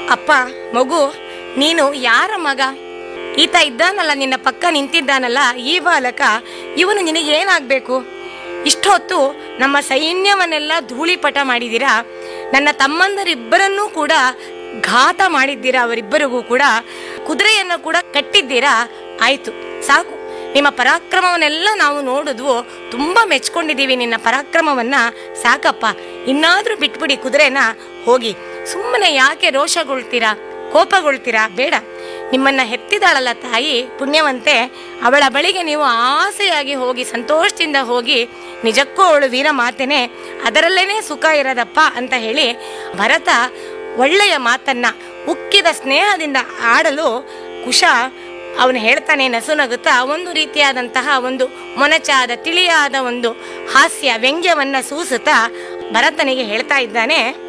ಅಪ್ಪ ಮಗು ನೀನು ಯಾರ ಮಗ ಈತ ಇದ್ದಾನಲ್ಲ ನಿನ್ನ ಪಕ್ಕ ನಿಂತಿದ್ದಾನಲ್ಲ ಈ ಬಾಲಕ ಇವನು ನಿನಗೆ ಏನಾಗಬೇಕು ಇಷ್ಟೊತ್ತು ನಮ್ಮ ಸೈನ್ಯವನ್ನೆಲ್ಲ ಧೂಳಿಪಟ ಮಾಡಿದ್ದೀರಾ ನನ್ನ ತಮ್ಮಂದರಿಬ್ಬರನ್ನೂ ಕೂಡ ಘಾತ ಮಾಡಿದ್ದೀರಾ ಅವರಿಬ್ಬರಿಗೂ ಕೂಡ ಕುದುರೆಯನ್ನು ಕೂಡ ಕಟ್ಟಿದ್ದೀರಾ ಆಯ್ತು ಸಾಕು ನಿಮ್ಮ ಪರಾಕ್ರಮವನ್ನೆಲ್ಲ ನಾವು ನೋಡಿದ್ವು ತುಂಬಾ ಮೆಚ್ಕೊಂಡಿದ್ದೀವಿ ನಿನ್ನ ಪರಾಕ್ರಮವನ್ನ ಸಾಕಪ್ಪ ಇನ್ನಾದ್ರೂ ಬಿಟ್ಬಿಡಿ ಕುದುರೆನ ಹೋಗಿ ಸುಮ್ಮನೆ ಯಾಕೆ ರೋಷಗೊಳ್ತೀರಾ ಕೋಪಗೊಳ್ತೀರಾ ಬೇಡ ನಿಮ್ಮನ್ನ ಹೆತ್ತಿದಾಳಲ್ಲ ತಾಯಿ ಪುಣ್ಯವಂತೆ ಅವಳ ಬಳಿಗೆ ನೀವು ಆಸೆಯಾಗಿ ಹೋಗಿ ಸಂತೋಷದಿಂದ ಹೋಗಿ ನಿಜಕ್ಕೂ ಅವಳು ವೀರ ಮಾತೆನೆ ಅದರಲ್ಲೇನೆ ಸುಖ ಇರೋದಪ್ಪ ಅಂತ ಹೇಳಿ ಭರತ ಒಳ್ಳೆಯ ಮಾತನ್ನ ಉಕ್ಕಿದ ಸ್ನೇಹದಿಂದ ಆಡಲು ಕುಶ ಅವನು ಹೇಳ್ತಾನೆ ನಸುನಗುತ್ತಾ ಒಂದು ರೀತಿಯಾದಂತಹ ಒಂದು ಮೊನಚಾದ ತಿಳಿಯಾದ ಒಂದು ಹಾಸ್ಯ ವ್ಯಂಗ್ಯವನ್ನ ಸೂಸುತ್ತಾ ಭರತನಿಗೆ ಹೇಳ್ತಾ ಇದ್ದಾನೆ